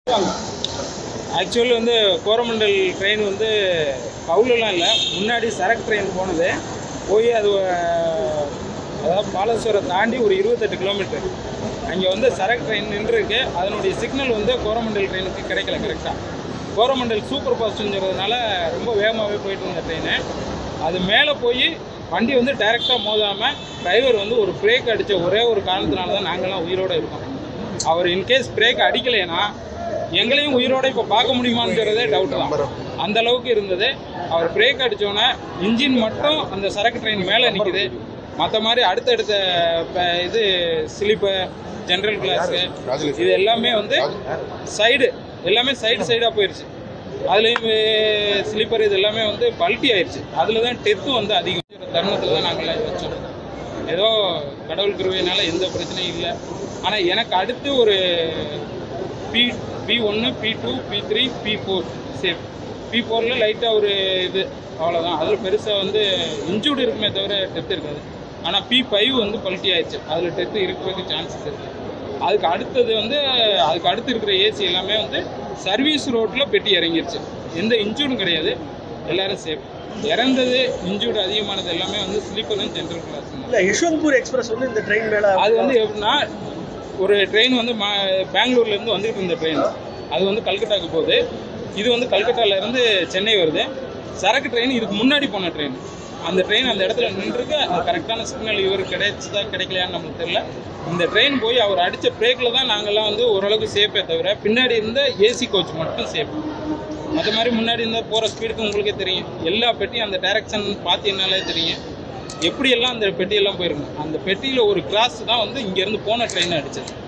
actually வந்து Coromandel train வந்து கவுலெலாம் இல்லை முன்னாடி சரக்கு ட்ரெயின் போனது போய் அது அஹ், அதாவது பாலசூரை தாண்டி ஒரு இருபத்தெட்டு கிலோமீட்டர் அங்கே வந்து சரக்கு ட்ரெயின் நின்றுருக்கு அதனுடைய சிக்னல் வந்து கோரமண்டல் ட்ரெயினுக்கு கிடைக்கல கரெக்டாக கோரமண்டல் சூப்பர் ஃபாஸ்ட்டுங்கிறதுனால ரொம்ப வேகமாகவே போயிட்டு இருந்த ட்ரெயின் அது மேலே போய் வண்டி வந்து டைரெக்டாக மோதாமல் டிரைவர் வந்து ஒரு பிரேக் அடித்த ஒரே ஒரு காரணத்தினால தான் நாங்கள்லாம் உயிரோடு இருக்கோம் அவர் இன்கேஸ் பிரேக் அடிக்கலைன்னா எங்களையும் உயிரோட இப்போ பார்க்க முடியுமாங்கிறதே டவுட் தான் அந்த அளவுக்கு இருந்தது அவர் பிரேக் அடித்தோன்னே இன்ஜின் மட்டும் அந்த சரக்கு ட்ரெயின் மேலே நிற்குது மற்ற மாதிரி அடுத்தடுத்த ப- இது ஸ்லீப்பர் ஜென்ரல் கிளாஸு இது எல்லாமே வந்து சைடு எல்லாமே சைடு சைடாக போயிடுச்சு அதுலேயும் ஸ்லீப்பர் இது எல்லாமே வந்து பல்ட்டி ஆயிடுச்சு அதில் தான் டெத்து வந்து அதிகம் தருணத்தில் தான் நாங்கள் வச்சோம் ஏதோ கடவுள் கிருபையினால எந்த பிரச்சனையும் இல்லை ஆனால் எனக்கு அடுத்து ஒரு பி பி ஒன்று B two B three B four safe B ஃபோரில் லைட்டாக ஒரு இது அவ்வளோதான் அதில் பெருசாக வந்து இன்ஜூர்டு இருக்குமே தவிர டெத் இருக்காது ஆனால் பி ஃபைவ் வந்து பல்ட்டி ஆயிடுச்சு அதில் டெத்து இருக்கிறதுக்கு சான்சஸ் இருக்குது அதுக்கு அடுத்தது வந்து அதுக்கு அடுத்து இருக்கிற ஏசி எல்லாமே வந்து சர்வீஸ் ரோட்டில் பெட்டி இறங்கிருச்சு எந்த இன்ஜூர்டும் கிடையாது எல்லாரும் சேஃப் இறந்தது இன்ஜூர்டு அதிகமானது எல்லாமே வந்து ஸ்லீப்பரும் ஜென்ரல் கிளாஸ் இல்ல யஷ்வந்த்பூர் எக்ஸ்பிரஸ் வந்து இந்த ட்ரெயின் மேல அது வந்து எப்படின்னா ஒரு ட்ரெயின் வந்து மா பெங்களூர்ல இருந்து வந்துட்டு இருந்த ட்ரெயின் அது வந்து கல்கட்டாக்கு போகுது இது வந்து கல்கட்டால இருந்து சென்னை வருது சரக்கு ட்ரெயின் இதுக்கு முன்னாடி போன ட்ரெயின் அந்த ட்ரெயின் அந்த இடத்துல நின்றுருக்கு அந்த கரெக்டான சிக்னல் இவருக்கு கிடைச்சதா கிடைக்கலையான்னு நமக்கு தெரியல இந்த ட்ரெயின் போய் அவர் அடித்த பிரேக்கில் தான் நாங்கள்லாம் வந்து ஓரளவுக்கு சேஃபே தவிர பின்னாடி இருந்த ஏசி கோச் மட்டும் சேஃப் அது மாதிரி முன்னாடி இருந்தால் போகிற ஸ்பீடுக்கு உங்களுக்கே தெரியும் எல்லா பெட்டியும் அந்த டைரக்ஷன் பார்த்தீங்கன்னாலே தெரியும் எப்படியெல்லாம் அந்த பெட்டியெல்லாம் போயிருக்கும் அந்த பெட்டியில் ஒரு கிளாஸ் தான் வந்து இங்கேருந்து போன ட்ரெயின் அடிச்சது